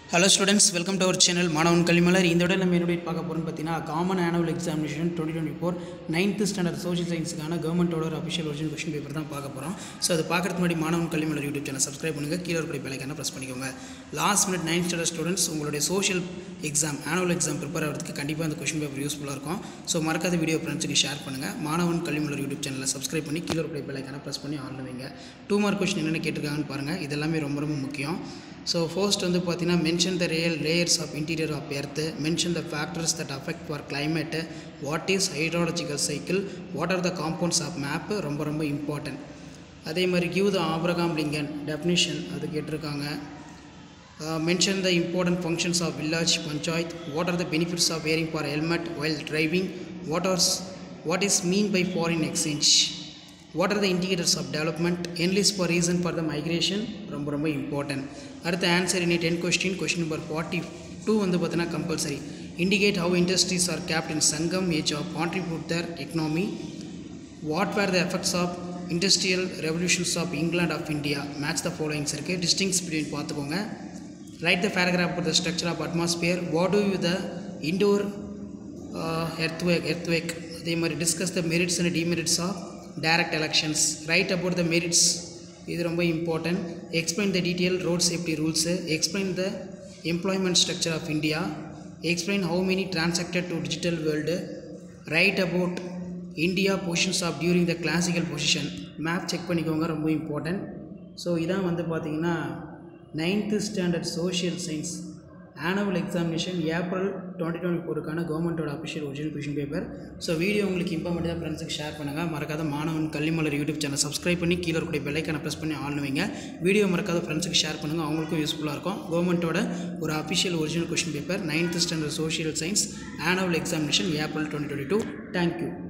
hello students welcome to our channel மாணவன் கல்விமலர் இந்த விட நம்ம என்ன பார்க்க போகிறோம்னு பார்த்தீங்கன்னா common annual examination twenty twenty four ninth standard social சயின்ஸுக்கான கவர்மெண்ட்டோட ஒரு அஃபிஷியல் ஒரிஜினல் கொஸ்டின் பேப்பர் தான் பார்க்க போகிறோம் ஸோ அது பார்க்கறதுக்கு முன்னாடி மாணவன் கல்விமலர் யூடியூப் சேனல் சப்ஸ்கிரைப் பண்ணுங்கள் கீழே இருக்கிற பெலைக்கான ப்ரெஸ் பண்ணிக்கோங்க last minute ninth standard students உங்களுடைய social exam annual exam prepare ஆகிறதுக்கு கண்டிப்பாக அந்த கொஸ்டின் பேப்பர் யூஸ்ஃபுல்லாக இருக்கும் ஸோ மறக்காத வீடியோ ஃப்ரெண்ட்ஸுக்கு ஷேர் பண்ணுங்கள் மாணவன் கல்விமலர் யூடியூப் சேனலை சப்ஸ்கிரைப் பண்ணி கீழே இருக்கிற பெலைக்கான ப்ரெஸ் பண்ணி ஆன் வைங்க டூ மார்க் கொஸ்டின் என்னென்ன கேட்டிருக்காங்கன்னு பாருங்கள் இதெல்லாமே ரொம்ப ரொம்ப முக்கியம் ஸோ ஃபர்ஸ்ட் வந்து பார்த்தீங்கன்னா mention the real layers of interior of earth mention the factors that affect for climate what is hydrological cycle what are the compounds of map ரொம்ப ரொம்ப இம்பார்ட்டன்ட் அதே மாதிரி give the Abraham Lincoln definition அது கேட்டிருக்காங்க mention the important functions of village panchayat what are the benefits of wearing for helmet while driving what ஆர்ஸ் what is mean by foreign exchange what are the indicators of development enlist for reason for the migration ரொம்ப ரொம்ப important அடுத்த answer any ten question question number forty two வந்து பார்த்தீங்கன்னா compulsory indicate how industries are kept in Sangam age of contribute their economy what were the effects of industrial revolutions of England of India match the followings இருக்குது distinguish between பார்த்துக்கோங்க write the paragraph the structure of atmosphere what do you the indoor earthquake earthquake அதே மாதிரி discuss the merits and demerits of direct elections write about the merits இது ரொம்ப important explain the detail road safety rules explain the employment structure of India explain how many transacted to digital world write about India positions of during the classical position map check பண்ணிக்கோங்க ரொம்ப important so இதான் வந்து பார்த்தீங்கன்னா ninth standard social science annual examination April twenty twenty ஃபோருக்கான கவர்மெண்ட்டோட official original question paper so video உங்களுக்கு இம்பார்மெண்ட்டாக ஃப்ரெண்ட்ஸுக்கு share பண்ணுங்கள் மறக்காத மாணவன் கல்விமலர் யூடியூப் சேனல் சப்ஸ்கிரைப் பண்ணி கீழே இருக்கக்கூடிய பெல்லைக்கான ப்ரெஸ் பண்ணி ஆன் வைங்க வீடியோ மறக்காத ஃப்ரெண்ட்ஸுக்கு ஷேர் பண்ணுங்கள் அவங்களுக்கும் யூஸ்ஃபுல்லாக இருக்கும் கவர்மெண்ட்டோட ஒரு official original question paper ninth standard social science annual examination April twenty twenty two thank you